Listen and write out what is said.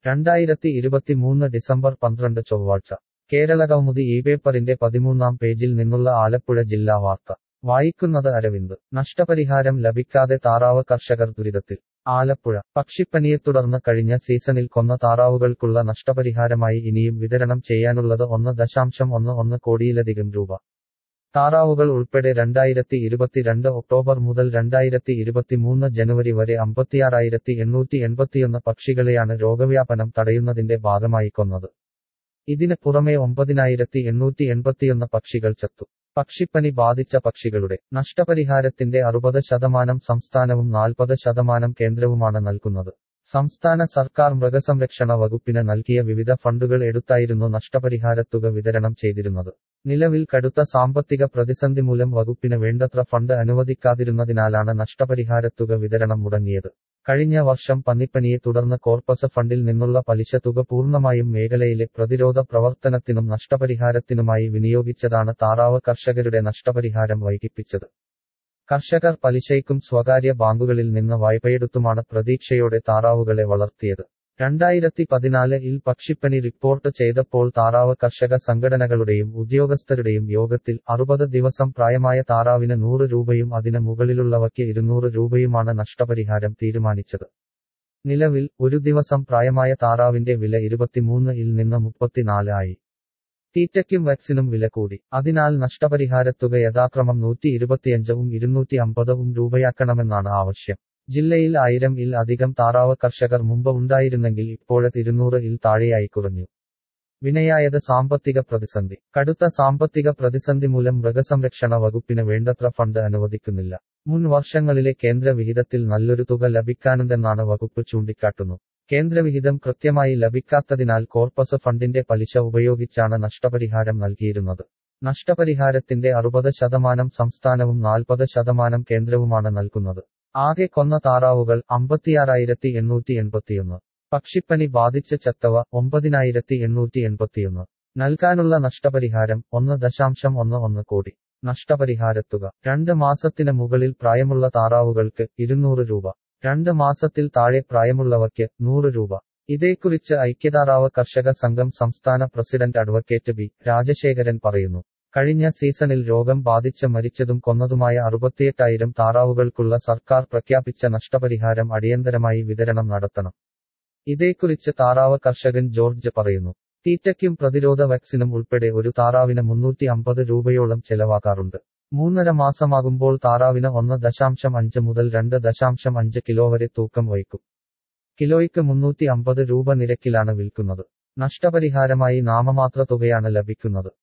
രണ്ടായിരത്തി ഇരുപത്തിമൂന്ന് ഡിസംബർ പന്ത്രണ്ട് ചൊവ്വാഴ്ച കേരളകൗമുദി ഈ പേപ്പറിന്റെ പതിമൂന്നാം പേജിൽ നിന്നുള്ള ആലപ്പുഴ ജില്ലാ വാർത്ത വായിക്കുന്നത് അരവിന്ദ് നഷ്ടപരിഹാരം ലഭിക്കാതെ താറാവ് കർഷകർ ദുരിതത്തിൽ ആലപ്പുഴ പക്ഷിപ്പനിയെ തുടർന്ന് കഴിഞ്ഞ സീസണിൽ കൊന്ന താറാവുകൾക്കുള്ള നഷ്ടപരിഹാരമായി ഇനിയും വിതരണം ചെയ്യാനുള്ളത് ഒന്ന് ദശാംശം ഒന്ന് ഒന്ന് കോടിയിലധികം രൂപ താറാവുകൾ ഉൾപ്പെടെ രണ്ടായിരത്തി ഇരുപത്തിരണ്ട് ഒക്ടോബർ മുതൽ രണ്ടായിരത്തി ഇരുപത്തിമൂന്ന് ജനുവരി വരെ അമ്പത്തിയാറായിരത്തി എണ്ണൂറ്റി എൺപത്തിയൊന്ന് പക്ഷികളെയാണ് രോഗവ്യാപനം തടയുന്നതിന്റെ ഭാഗമായി കൊന്നത് ഇതിന് പുറമെ ഒമ്പതിനായിരത്തി എണ്ണൂറ്റി എൺപത്തിയൊന്ന് പക്ഷികൾ ചത്തു പക്ഷിപ്പനി ബാധിച്ച പക്ഷികളുടെ നഷ്ടപരിഹാരത്തിന്റെ അറുപത് ശതമാനം സംസ്ഥാനവും നാൽപ്പത് ശതമാനം കേന്ദ്രവുമാണ് നൽകുന്നത് സംസ്ഥാന സർക്കാർ മൃഗസംരക്ഷണ വകുപ്പിന് നൽകിയ വിവിധ ഫണ്ടുകൾ എടുത്തായിരുന്നു നഷ്ടപരിഹാരത്തുക വിതരണം ചെയ്തിരുന്നത് നിലവിൽ കടുത്ത സാമ്പത്തിക പ്രതിസന്ധി മൂലം വകുപ്പിന് വേണ്ടത്ര ഫണ്ട് അനുവദിക്കാതിരുന്നതിനാലാണ് നഷ്ടപരിഹാരത്തുക വിതരണം മുടങ്ങിയത് കഴിഞ്ഞ വർഷം പന്നിപ്പനിയെ തുടർന്ന് കോർപ്പസ് ഫണ്ടിൽ നിന്നുള്ള പലിശ തുക പൂർണ്ണമായും മേഖലയിലെ പ്രതിരോധ പ്രവർത്തനത്തിനും നഷ്ടപരിഹാരത്തിനുമായി വിനിയോഗിച്ചതാണ് താറാവ് കർഷകരുടെ നഷ്ടപരിഹാരം വൈകിപ്പിച്ചത് കർഷകർ പലിശയ്ക്കും സ്വകാര്യ ബാങ്കുകളിൽ നിന്ന് വായ്പയെടുത്തുമാണ് പ്രതീക്ഷയോടെ താറാവുകളെ വളർത്തിയത് രണ്ടായിരത്തി പതിനാലിൽ പക്ഷിപ്പനി റിപ്പോർട്ട് ചെയ്തപ്പോൾ താറാവ് കർഷക സംഘടനകളുടെയും ഉദ്യോഗസ്ഥരുടെയും യോഗത്തിൽ അറുപത് ദിവസം പ്രായമായ താറാവിന് നൂറ് രൂപയും അതിന് മുകളിലുള്ളവയ്ക്ക് ഇരുന്നൂറ് രൂപയുമാണ് നഷ്ടപരിഹാരം തീരുമാനിച്ചത് നിലവിൽ ഒരു ദിവസം പ്രായമായ താറാവിന്റെ വില ഇരുപത്തിമൂന്ന് ഇൽ നിന്ന് മുപ്പത്തിനാല് ആയി തീറ്റയ്ക്കും വാക്സിനും വില കൂടി അതിനാൽ നഷ്ടപരിഹാരത്തുക യഥാക്രമം നൂറ്റി ഇരുപത്തിയഞ്ചവും ഇരുന്നൂറ്റി അമ്പതവും രൂപയാക്കണമെന്നാണ് ആവശ്യം ജില്ലയിൽ ആയിരം ഇൽ അധികം താറാവ് കർഷകർ മുമ്പ് ഉണ്ടായിരുന്നെങ്കിൽ ഇപ്പോഴത്തെ ഇരുന്നൂറ് ഇൽ താഴെയായി കുറഞ്ഞു വിനയായത് സാമ്പത്തിക പ്രതിസന്ധി കടുത്ത സാമ്പത്തിക പ്രതിസന്ധി മൂലം മൃഗസംരക്ഷണ വകുപ്പിന് വേണ്ടത്ര ഫണ്ട് അനുവദിക്കുന്നില്ല മുൻ വർഷങ്ങളിലെ കേന്ദ്ര വിഹിതത്തിൽ നല്ലൊരു തുക ലഭിക്കാനുണ്ടെന്നാണ് വകുപ്പ് ചൂണ്ടിക്കാട്ടുന്നു കേന്ദ്രവിഹിതം കൃത്യമായി ലഭിക്കാത്തതിനാൽ കോർപ്പസ് ഫണ്ടിന്റെ പലിശ ഉപയോഗിച്ചാണ് നഷ്ടപരിഹാരം നൽകിയിരുന്നത് നഷ്ടപരിഹാരത്തിന്റെ അറുപത് ശതമാനം സംസ്ഥാനവും നാൽപ്പത് ശതമാനം കേന്ദ്രവുമാണ് നൽകുന്നത് ആകെ കൊന്ന താറാവുകൾ അമ്പത്തിയാറായിരത്തി എണ്ണൂറ്റി എൺപത്തിയൊന്ന് പക്ഷിപ്പനി ബാധിച്ച് ചത്തവ ഒമ്പതിനായിരത്തി എണ്ണൂറ്റി എൺപത്തിയൊന്ന് നൽകാനുള്ള നഷ്ടപരിഹാരം ഒന്ന് ദശാംശം ഒന്ന് ഒന്ന് കോടി നഷ്ടപരിഹാരത്തുക രണ്ട് മാസത്തിന് മുകളിൽ പ്രായമുള്ള താറാവുകൾക്ക് ഇരുന്നൂറ് രൂപ രണ്ട് മാസത്തിൽ താഴെ പ്രായമുള്ളവയ്ക്ക് നൂറ് രൂപ ഇതേക്കുറിച്ച് ഐക്യതാറാവ് കർഷക സംഘം സംസ്ഥാന പ്രസിഡന്റ് അഡ്വക്കേറ്റ് ബി രാജശേഖരൻ പറയുന്നു കഴിഞ്ഞ സീസണിൽ രോഗം ബാധിച്ച് മരിച്ചതും കൊന്നതുമായ അറുപത്തിയെട്ടായിരം താറാവുകൾക്കുള്ള സർക്കാർ പ്രഖ്യാപിച്ച നഷ്ടപരിഹാരം അടിയന്തരമായി വിതരണം നടത്തണം ഇതേക്കുറിച്ച് താറാവ് കർഷകൻ ജോർജ് പറയുന്നു തീറ്റയ്ക്കും പ്രതിരോധ വാക്സിനും ഉൾപ്പെടെ ഒരു താറാവിന് മുന്നൂറ്റി അമ്പത് രൂപയോളം ചെലവാക്കാറുണ്ട് മൂന്നര മാസമാകുമ്പോൾ താറാവിന് ഒന്ന് ദശാംശം അഞ്ച് മുതൽ രണ്ട് ദശാംശം അഞ്ച് കിലോ വരെ തൂക്കം വയ്ക്കും കിലോയ്ക്ക് മുന്നൂറ്റി അമ്പത് രൂപ നിരക്കിലാണ് വിൽക്കുന്നത് നഷ്ടപരിഹാരമായി നാമമാത്ര തുകയാണ് ലഭിക്കുന്നത്